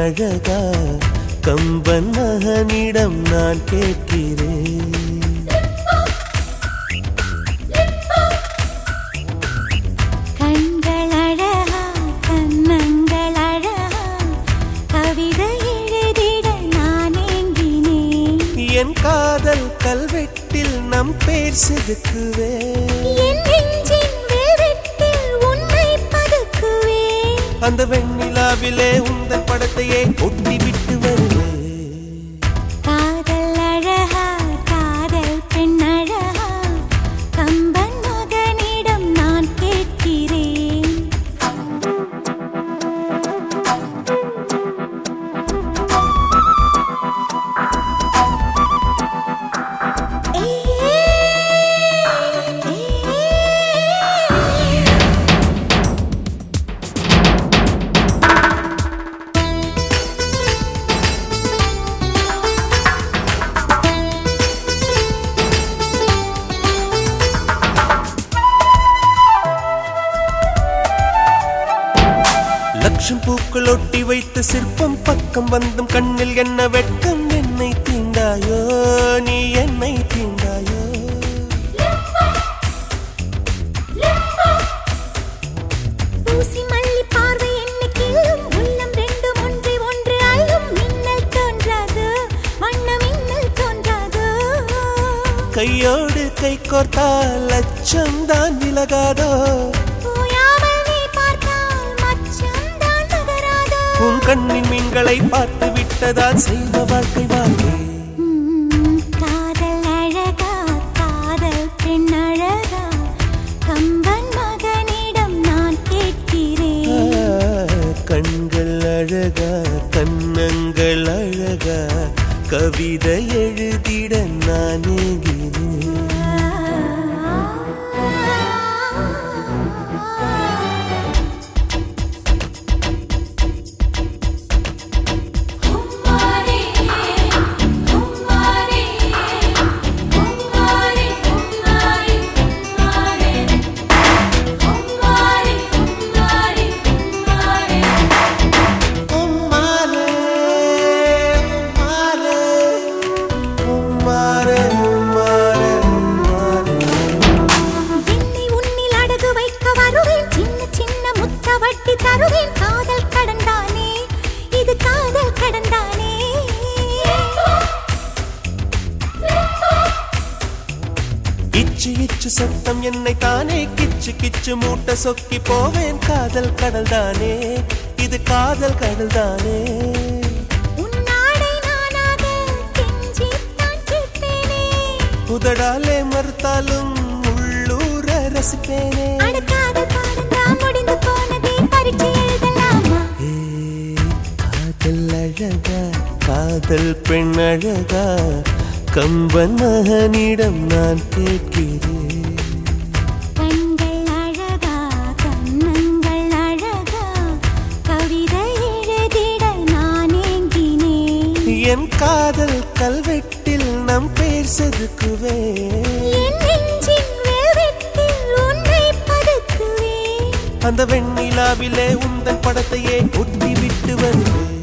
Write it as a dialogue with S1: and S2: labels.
S1: அழகா கம்பன் மகனிடம் நான் கேட்கிறேன்
S2: கண்கள் அழகா கண்ணங்கள் அழகா கவிதை எழுதிட நான் ஏங்கினேன்
S1: என் காதல் கல்வெட்டில் நம் பேர் செதுக்குவேன்
S2: என் நெஞ்சின் வெல்வெட்டில் உன்னை பதுக்குவேன்
S1: அந்த வெண்ணிலாவிலே உந்தன் படத்தையே ஒட்டி விட்டு வருவேன்
S2: காதல் அழகா காதல் பெண் அழகா கம்பன் மகனிடம் நான் கேட்கிறேன்
S1: லட்சம் பூக்கள் ஒட்டி வைத்த சிற்பம் பக்கம் வந்தும் கண்ணில் என்ன வெட்கம் என்னை தீண்டாயோ நீ என்னை தீண்டாயோ
S2: ஊசி மல்லி பார்வை என்னை கிள்ளும் உள்ளம் ரெண்டும் ஒன்றை ஒன்று அள்ளும் மின்னல் தோன்றாது வண்ண மின்னல் தோன்றாது
S1: கையோடு கை கோர்த்தால் லட்சம் தான் விலகாதோ
S2: ஓயாமல் நீ பார்த்தால் மச்சம் தான் நகராதோ
S1: உன் கண்ணின் மீன்களை பார்த்து விட்டதால் செய்த வாழ்க்கை வாழ்க்கை
S2: ம், காதல் அழகா காதல் பெண் அழகா கம்பன் மகனிடம் நான் கேட்கிறேன்
S1: கண்கள் அழகா கண்ணங்கள் அழகா கவிதை எழுதிட நான் ஏங்கினேன் உம்மாலே, உம்மாலே, உம்மாலே, உம்மாலே, உம்மாலே.
S2: என்னை உன்னில் அடகு வைக்க வருவேன் சின்ன சின்ன முத்த வட்டி தருவேன் காதல் கடந்தானே இது காதல் கடந்தானே
S1: இச்சு இச்சு சத்தம் என்னை தானே கிச்சு கிச்சு மூட்ட சொக்கி போவேன் காதல் கடல் தானே இது காதல் கடல் தானே
S2: உன்னாடை நானாக கெஞ்சித்தான் கேட்பேனே
S1: உதடாலே மறுத்தாலும் உள்ளூர ரசிப்பேனே
S2: அட காதல் பாடந்தான் முடிந்து போனதே பரீட்சை எழுதலாமா
S1: ஏ, காதல் அழகா காதல் பெண் அழகா கம்பன் மகனிடம் நான் கேட்கிறேன்
S2: கண்கள் அழகா கண்ணங்கள் அழகா கவிதை எழுதிட நான் ஏங்கினேன்
S1: என் காதல் கல்வெட்டில் நம் பேர் செதுக்குவேன்
S2: என் நெஞ்சின் வெல்வெட்டில் உன்னை பதுக்குவேன்
S1: அந்த வெண்ணிலாவிலே உந்தன் படத்தையே ஒட்டி விட்டு வருவேன்